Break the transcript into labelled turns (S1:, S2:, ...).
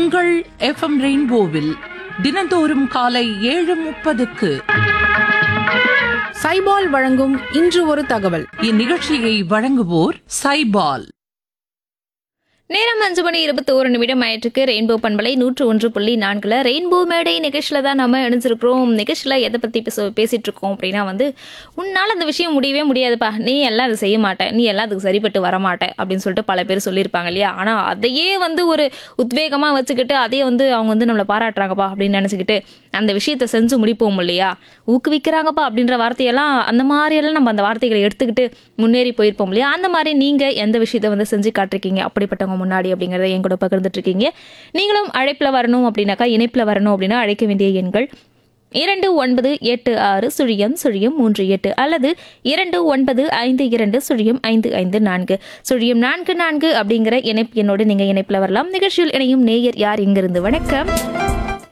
S1: உங்கள் எஃப்எம் ரெயின்போவில் தினந்தோறும் காலை ஏழு முப்பதுக்கு
S2: சைபால் வழங்கும் இன்று ஒரு தகவல்
S1: இந்நிகழ்ச்சியை வழங்குவோர் சைபால்
S3: நேரம் அஞ்சு மணி இருபத்தோரு நிமிடம் ஆயிட்டுருக்கு ரெயின்போ பண்பலை நூற்று ஒன்று புள்ளி நான்குல ரெயின்போ மேடை நிகழ்ச்சியில் தான் நம்ம இணைஞ்சிருக்கிறோம் நிகழ்ச்சியில் எதை பற்றி பேச பேசிட்டு இருக்கோம் அப்படின்னா வந்து உன்னால் அந்த விஷயம் முடியவே முடியாதுப்பா நீ எல்லாம் அதை செய்ய மாட்ட நீ எல்லாம் அதுக்கு சரிப்பட்டு வரமாட்ட அப்படின்னு சொல்லிட்டு பல பேர் சொல்லியிருப்பாங்க இல்லையா ஆனால் அதையே வந்து ஒரு உத்வேகமாக வச்சுக்கிட்டு அதையே வந்து அவங்க வந்து நம்மளை பாராட்டுறாங்கப்பா அப்படின்னு நினச்சிக்கிட்டு அந்த விஷயத்தை செஞ்சு முடிப்போம் இல்லையா ஊக்குவிக்கிறாங்கப்பா அப்படின்ற வார்த்தையெல்லாம் அந்த மாதிரியெல்லாம் நம்ம அந்த வார்த்தைகளை எடுத்துக்கிட்டு முன்னேறி போயிருப்போம் இல்லையா அந்த மாதிரி நீங்கள் எந்த விஷயத்தை வந்து செஞ்சு காட்டிருக்கீங்க அப்படிப்பட்டவங்க முன்னாடி அப்படிங்கிறத என் கூட பகிர்ந்துட்டு இருக்கீங்க நீங்களும் அழைப்பில் வரணும் அப்படின்னாக்கா இணைப்பில் வரணும் அப்படின்னா அழைக்க வேண்டிய எண்கள் இரண்டு ஒன்பது எட்டு ஆறு சுழியம் சுழியம் மூன்று எட்டு அல்லது இரண்டு ஒன்பது ஐந்து இரண்டு சுழியம் ஐந்து ஐந்து நான்கு சுழியம் நான்கு நான்கு அப்படிங்கிற இணைப்பு என்னோடு நீங்கள் இணைப்பில் வரலாம் நிகழ்ச்சியில் இணையும் நேயர் யார் இங்கிருந்து வணக்கம்